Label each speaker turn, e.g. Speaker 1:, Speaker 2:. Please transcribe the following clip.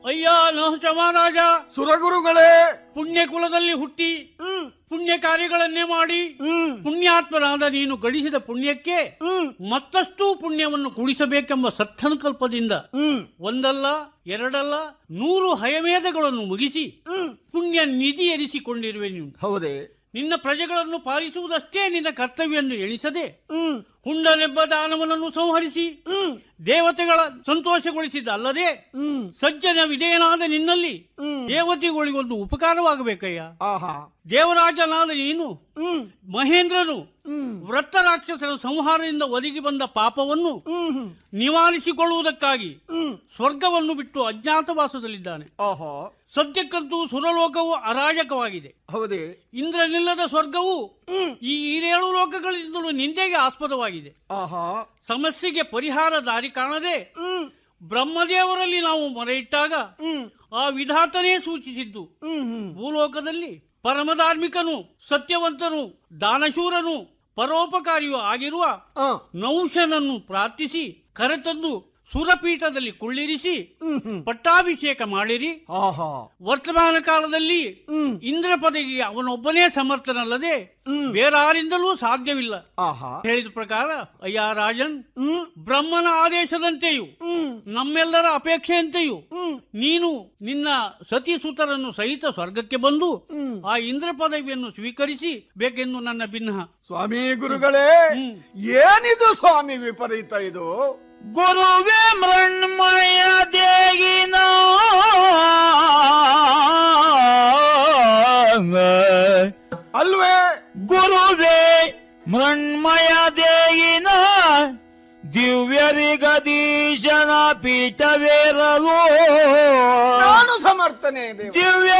Speaker 1: ಅಯ್ಯ ನಹುಷ ಮಹಾರಾಜ
Speaker 2: ಸುರಗುರುಗಳೇ
Speaker 1: ಪುಣ್ಯ ಕುಲದಲ್ಲಿ ಹುಟ್ಟಿ
Speaker 2: ಹ್ಮ್
Speaker 1: ಪುಣ್ಯ ಕಾರ್ಯಗಳನ್ನೇ ಮಾಡಿ
Speaker 2: ಹ್ಮ್
Speaker 1: ಪುಣ್ಯಾತ್ಮನಾದ ನೀನು ಗಳಿಸಿದ ಪುಣ್ಯಕ್ಕೆ
Speaker 2: ಹ್ಮ್
Speaker 1: ಮತ್ತಷ್ಟು ಪುಣ್ಯವನ್ನು ಕೂಡಿಸಬೇಕೆಂಬ ಸತ್ಸಂಕಲ್ಪದಿಂದ
Speaker 2: ಹ್ಮ್
Speaker 1: ಒಂದಲ್ಲ ಎರಡಲ್ಲ ನೂರು ಹಯಮೇಧಗಳನ್ನು ಮುಗಿಸಿ
Speaker 2: ಹ್ಮ್
Speaker 1: ಪುಣ್ಯ ನಿಧಿ ಎನಿಸಿಕೊಂಡಿರುವೆ ನೀನು
Speaker 2: ಹೌದೇ
Speaker 1: ನಿನ್ನ ಪ್ರಜೆಗಳನ್ನು ಪಾಲಿಸುವುದಷ್ಟೇ ನಿನ್ನ ಕರ್ತವ್ಯ ಎಂದು ಎಣಿಸದೆ
Speaker 2: ಹ್ಮ್
Speaker 1: ಹುಂಡನೆಬ್ಬ ದಾನವನನ್ನು ಸಂಹರಿಸಿ
Speaker 2: ಹ್ಮ್
Speaker 1: ದೇವತೆಗಳ ಸಂತೋಷಗೊಳಿಸಿದ ಅಲ್ಲದೆ
Speaker 2: ಹ್ಮ್
Speaker 1: ಸಜ್ಜನ ವಿಧೇಯನಾದ ನಿನ್ನಲ್ಲಿ
Speaker 2: ಹ್ಮ್
Speaker 1: ದೇವತೆಗಳಿಗೊಂದು ಉಪಕಾರವಾಗಬೇಕಯ್ಯ
Speaker 2: ಆಹಾ
Speaker 1: ದೇವರಾಜನಾದ ನೀನು
Speaker 2: ಹ್ಮ್
Speaker 1: ಮಹೇಂದ್ರನು
Speaker 2: ಹ್ಮ್
Speaker 1: ವೃತ್ತ ರಾಕ್ಷಸರ ಸಂಹಾರದಿಂದ ಒದಗಿ ಬಂದ ಪಾಪವನ್ನು
Speaker 2: ಹ್ಮ್ ಹ್ಮ್
Speaker 1: ನಿವಾರಿಸಿಕೊಳ್ಳುವುದಕ್ಕಾಗಿ
Speaker 2: ಹ್ಮ್
Speaker 1: ಸ್ವರ್ಗವನ್ನು ಬಿಟ್ಟು ಅಜ್ಞಾತವಾಸದಲ್ಲಿದ್ದಾನೆ
Speaker 2: ಆಹಾ
Speaker 1: ಸದ್ಯಕ್ಕಂತೂ ಸುರಲೋಕವು ಅರಾಜಕವಾಗಿದೆ
Speaker 2: ಹೌದೇ
Speaker 1: ಇಂದ್ರನಿಲ್ಲದ ಸ್ವರ್ಗವು
Speaker 2: ಹ್ಮ್
Speaker 1: ಈ ಈರೇಳು ಲೋಕಗಳಿಂದಲೂ ನಿಂದೆಗೆ ಆಸ್ಪದವಾಗಿದೆ
Speaker 2: ಆಹಾ
Speaker 1: ಸಮಸ್ಯೆಗೆ ಪರಿಹಾರ ದಾರಿ ಕಾಣದೆ
Speaker 2: ಹ್ಮ್
Speaker 1: ಬ್ರಹ್ಮದೇವರಲ್ಲಿ ನಾವು ಮೊರೆ ಇಟ್ಟಾಗ
Speaker 2: ಹ್ಮ್
Speaker 1: ಆ ವಿಧಾತನೇ ಸೂಚಿಸಿದ್ದು
Speaker 2: ಹ್ಮ್ ಹ್ಮ್
Speaker 1: ಭೂಲೋಕದಲ್ಲಿ ಪರಮಧಾರ್ಮಿಕನು ಸತ್ಯವಂತನು ದಾನಶೂರನು ಪರೋಪಕಾರಿಯೂ ಆಗಿರುವ
Speaker 2: ಆ
Speaker 1: ನೌಶನನ್ನು ಪ್ರಾರ್ಥಿಸಿ ಕರೆತಂದು ಸುರಪೀಠದಲ್ಲಿ ಕುಳ್ಳಿರಿಸಿ
Speaker 2: ಹ್ಮ್ ಹ್ಮ್
Speaker 1: ಪಟ್ಟಾಭಿಷೇಕ ಮಾಡಿರಿ
Speaker 2: ಆಹಾ
Speaker 1: ವರ್ತಮಾನ ಕಾಲದಲ್ಲಿ
Speaker 2: ಹ್ಮ್
Speaker 1: ಇಂದ್ರ ಪದವಿಗೆ ಅವನೊಬ್ಬನೇ ಸಮರ್ಥನಲ್ಲದೆ
Speaker 2: ಹ್ಮ್
Speaker 1: ಬೇರಾರಿಂದಲೂ ಸಾಧ್ಯವಿಲ್ಲ
Speaker 2: ಆಹಾ
Speaker 1: ಹೇಳಿದ ಪ್ರಕಾರ ಅಯ್ಯ ರಾಜನ್
Speaker 2: ಹ್ಮ್
Speaker 1: ಬ್ರಹ್ಮನ ಆದೇಶದಂತೆಯೂ
Speaker 2: ಹ್ಮ್
Speaker 1: ನಮ್ಮೆಲ್ಲರ ಅಪೇಕ್ಷೆಯಂತೆಯೂ
Speaker 2: ಹ್ಮ್
Speaker 1: ನೀನು ನಿನ್ನ ಸತಿಸುತರನ್ನು ಸಹಿತ ಸ್ವರ್ಗಕ್ಕೆ ಬಂದು
Speaker 2: ಹ್ಮ್
Speaker 1: ಆ ಇಂದ್ರ ಪದವಿಯನ್ನು ಸ್ವೀಕರಿಸಿ ಬೇಕೆಂದು ನನ್ನ ಭಿನ್ನ
Speaker 2: ಸ್ವಾಮಿ ಗುರುಗಳೇ
Speaker 1: ಹ್ಮ್.
Speaker 2: ಏನಿದು ಸ್ವಾಮಿ ವಿಪರೀತ ಇದು
Speaker 3: ಗುರುವೇ ಮೃಣ್ಮಯ ದೇಗಿನ
Speaker 2: ಅಲ್ವೇ
Speaker 3: ಗುರುವೇ ಮೃಣ್ಮಯ ದೇಗಿನ ದಿವ್ಯರಿಗದೀಶನ ಪೀಠವೇರಲು
Speaker 2: ನಾನು ಸಮರ್ಥನೆ ದೇವ
Speaker 3: ದಿವ್ಯ